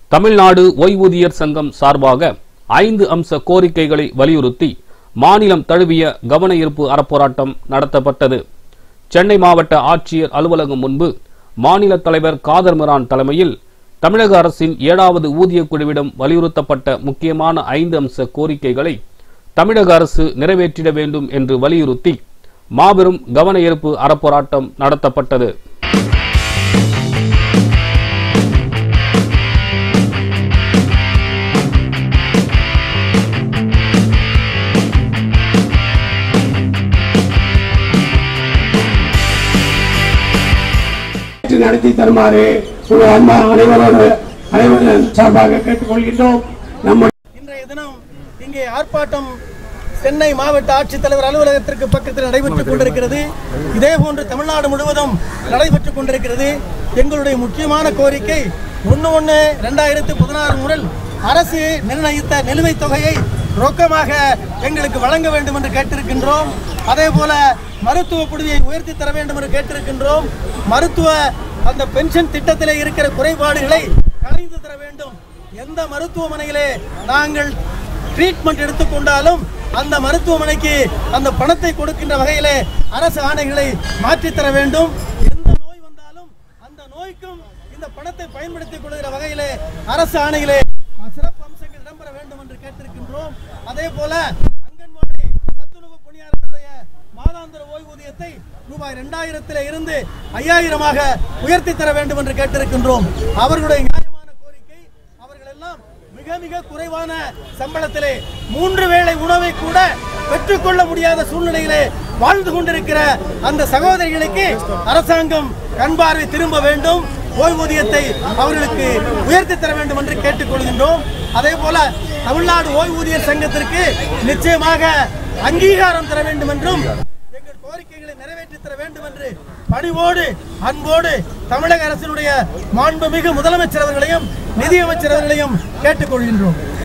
தமிழ்நாடு ஓய்வூதியர் சங்கம் சார்பாக ஐந்து அம்ச கோரிக்கைகளை வலியுறுத்தி மாநிலம் தழுவிய கவன ஈர்ப்பு அறப்போராட்டம் நடத்தப்பட்டது சென்னை மாவட்ட ஆட்சியர் அலுவலகம் முன்பு மாநில தலைவர் காதர் மிரான் தலைமையில் தமிழக அரசின் ஏழாவது ஊதியக் குழுவிடம் வலியுறுத்தப்பட்ட முக்கியமான ஐந்து அம்ச கோரிக்கைகளை தமிழக அரசு நிறைவேற்றிட வேண்டும் என்று வலியுறுத்தி மாபெரும் கவன ஈர்ப்பு அறப்போராட்டம் நடத்தப்பட்டது நிகழ்ச்சி நடத்தி தருமாறு உங்கள் அன்பா அனைவரோடு அனைவரும் சார்பாக கேட்டுக்கொள்கின்றோம் நம்ம இன்றைய தினம் இங்கே ஆர்ப்பாட்டம் சென்னை மாவட்ட ஆட்சித்தலைவர் அலுவலகத்திற்கு பக்கத்தில் நடைபெற்றுக் கொண்டிருக்கிறது இதே போன்று தமிழ்நாடு முழுவதும் நடைபெற்றுக் கொண்டிருக்கிறது எங்களுடைய முக்கியமான கோரிக்கை ஒன்று ஒன்று ரெண்டாயிரத்தி பதினாறு முதல் அரசு நிர்ணயித்த நிலுவைத் தொகையை ரொக்கமாக எங்களுக்கு வழங்க வேண்டும் என்று கேட்டிருக்கின்றோம் அதே போல மருத்துவ புடுவியை உயர்த்தி தர வேண்டும் என்று கேட்டிருக்கின்றோம் மருத்துவ அந்த பென்ஷன் திட்டத்திலே இருக்கிற குறைபாடுகளை களைந்து தர வேண்டும் எந்த மருத்துவமனையிலே நாங்கள் ட்ரீட்மெண்ட் எடுத்துக்கொண்டாலும் அந்த மருத்துவமனைக்கு அந்த பணத்தை கொடுக்கின்ற வகையிலே அரசு ஆணைகளை மாற்றித் தர வேண்டும் எந்த நோய் வந்தாலும் அந்த நோய்க்கும் இந்த பணத்தை பயன்படுத்திக் கொள்கிற வகையிலே அரசு ஆணையிலே சிறப்பு அம்சங்கள் இடம்பெற வேண்டும் என்று கேட்டிருக்கின்றோம் அதே போல அங்கன்வாடி சத்துணவு பணியாளர்களுடைய மாதாந்திர ஓய்வூதியத்தை ரூபாய் இரண்டாயிரத்திலே இருந்து ஐயாயிரமாக உயர்த்தி தர வேண்டும் என்று கேட்டிருக்கின்றோம் அவர்களுடைய நியாயமான கோரிக்கை அவர்கள் எல்லாம் மிக மிக குறைவான சம்பளத்திலே மூன்று வேளை உணவை கூட பெற்றுக்கொள்ள முடியாத சூழ்நிலையிலே வாழ்ந்து கொண்டிருக்கிற அந்த சகோதரிகளுக்கு அரசாங்கம் கண்பார்வை திரும்ப வேண்டும் ஓய்வூதியத்தை அவர்களுக்கு உயர்த்தி தர வேண்டும் என்று கேட்டுக்கொள்கின்றோம் அதே போல தமிழ்நாடு ஓய்வூதியர் சங்கத்திற்கு நிச்சயமாக அங்கீகாரம் தர வேண்டும் என்றும் எங்கள் கோரிக்கைகளை நிறைவேற்றி தர வேண்டும் என்று பணிவோடு அன்போடு தமிழக அரசினுடைய மாண்புமிகு முதலமைச்சர் அவர்களையும் நிதியமைச்சர் அவர்களையும் கேட்டுக்கொள்கின்றோம்